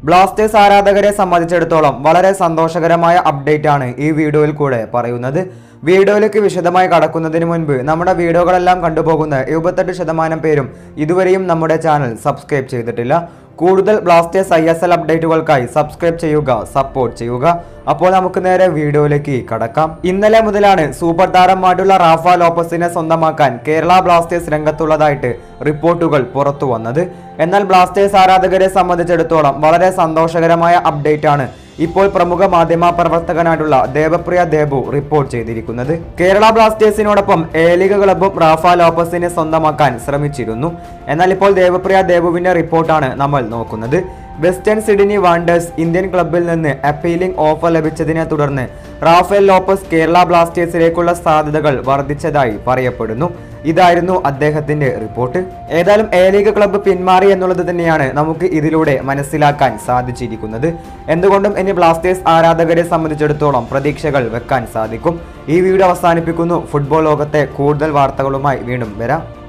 Blasters ആരാധകരെ സംബന്ധിച്ചിടത്തോളം വളരെ സന്തോഷകരമായ അപ്ഡേറ്റ് ആണ് ഈ വീഡിയോയിൽ കൂടെ പറയുന്നത് വീഡിയോയിലേക്ക് വിശദമായി കടക്കുന്നതിന് മുൻപ് നമ്മുടെ വീഡിയോകളെല്ലാം കണ്ടുപോകുന്ന എഴുപത്തെട്ട് ശതമാനം പേരും ഇതുവരെയും നമ്മുടെ ചാനൽ സബ്സ്ക്രൈബ് ചെയ്തിട്ടില്ല കൂടുതൽ ബ്ലാസ്റ്റേഴ്സ് ഐ എസ് എൽ അപ്ഡേറ്റുകൾക്കായി സബ്സ്ക്രൈബ് ചെയ്യുക സപ്പോർട്ട് ചെയ്യുക അപ്പോൾ നമുക്ക് നേരെ വീഡിയോയിലേക്ക് കടക്കാം ഇന്നലെ മുതലാണ് സൂപ്പർ താരമായിട്ടുള്ള റാഫ ലോപ്പസിനെ സ്വന്തമാക്കാൻ കേരള ബ്ലാസ്റ്റേഴ്സ് രംഗത്തുള്ളതായിട്ട് റിപ്പോർട്ടുകൾ പുറത്തു വന്നത് എന്നാൽ ബ്ലാസ്റ്റേഴ്സ് ആരാധകരെ സംബന്ധിച്ചിടത്തോളം വളരെ സന്തോഷകരമായ അപ്ഡേറ്റ് ആണ് ഇപ്പോൾ പ്രമുഖ മാധ്യമ പ്രവർത്തകനായിട്ടുള്ള ദേവപ്രിയ ദേബു റിപ്പോർട്ട് ചെയ്തിരിക്കുന്നത് കേരള ബ്ലാസ്റ്റേഴ്സിനോടൊപ്പം എ ലീഗ് ക്ലബും റാഫ ലോപ്പസിനെ സ്വന്തമാക്കാൻ ശ്രമിച്ചിരുന്നു എന്നാൽ ഇപ്പോൾ ദേവപ്രിയ ദേബുവിന്റെ റിപ്പോർട്ടാണ് നമ്മൾ നോക്കുന്നത് വെസ്റ്റേൺ സിഡ്നി വാണ്ടേഴ്സ് ഇന്ത്യൻ ക്ലബിൽ നിന്ന് അപ്പീലിംഗ് ഓഫർ ലഭിച്ചതിനെ തുടർന്ന് റാഫേൽ ലോപ്പസ് കേരള ബ്ലാസ്റ്റേഴ്സിലേക്കുള്ള സാധ്യതകൾ വർദ്ധിച്ചതായി പറയപ്പെടുന്നു ഇതായിരുന്നു അദ്ദേഹത്തിന്റെ റിപ്പോർട്ട് ഏതായാലും എ ലീഗ് ക്ലബ്ബ് പിന്മാറി എന്നുള്ളത് തന്നെയാണ് നമുക്ക് ഇതിലൂടെ മനസ്സിലാക്കാൻ സാധിച്ചിരിക്കുന്നത് എന്തുകൊണ്ടും ഇനി ബ്ലാസ്റ്റേഴ്സ് ആരാധകരെ സംബന്ധിച്ചിടത്തോളം പ്രതീക്ഷകൾ വെക്കാൻ സാധിക്കും ഈ വീഡിയോ അവസാനിപ്പിക്കുന്നു ഫുട്ബോൾ ലോകത്തെ കൂടുതൽ വാർത്തകളുമായി വീണ്ടും വരാം